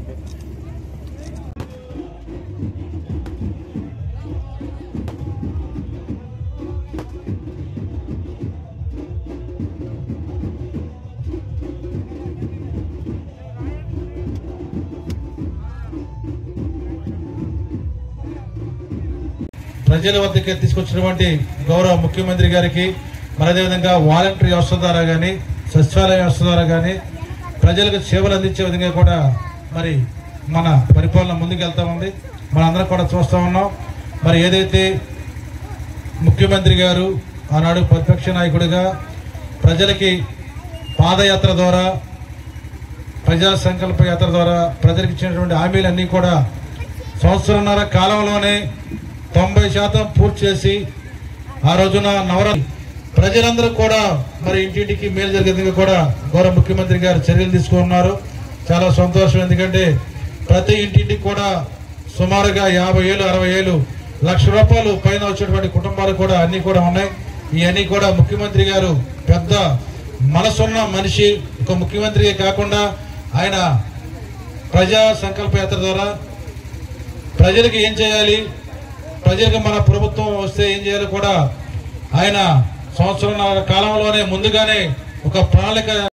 ప్రజల వద్దకు తీసుకొచ్చినటువంటి గౌరవ ముఖ్యమంత్రి గారికి మరి అదేవిధంగా వాలంటరీ వ్యవస్థ ద్వారా కానీ సచివాలయ వ్యవస్థ ద్వారా కానీ ప్రజలకు సేవలు అందించే విధంగా కూడా మరి మన పరిపాలన ముందుకు వెళ్తా ఉంది మనందరం కూడా చూస్తా ఉన్నాం మరి ఏదైతే ముఖ్యమంత్రి గారు ఆనాడు ప్రతిపక్ష నాయకుడిగా ప్రజలకి పాదయాత్ర ద్వారా ప్రజా సంకల్ప యాత్ర ద్వారా ప్రజలకు ఇచ్చినటువంటి హామీలన్నీ కూడా సంవత్సరంన్నర కాలంలోనే తొంభై శాతం పూర్తి చేసి ఆ రోజున నవర ప్రజలందరూ కూడా మరి ఇంటింటికి మేలు జరిగే విధంగా కూడా గౌరవ ముఖ్యమంత్రి గారు చర్యలు తీసుకున్నారు చాలా సంతోషం ఎందుకంటే ప్రతి ఇంటింటికి కూడా సుమారుగా యాభై ఏళ్ళు అరవై ఏళ్ళు లక్ష రూపాయలు పైన వచ్చేటువంటి కుటుంబాలు కూడా అన్ని కూడా ఉన్నాయి ఇవన్నీ కూడా ముఖ్యమంత్రి గారు పెద్ద మనసున్న మనిషి ఒక ముఖ్యమంత్రి కాకుండా ఆయన ప్రజా సంకల్ప యాత్ర ద్వారా ప్రజలకు ఏం చేయాలి ప్రజలకు మన ప్రభుత్వం వస్తే ఏం చేయాలి కూడా ఆయన సంవత్సరం కాలంలోనే ముందుగానే ఒక ప్రణాళిక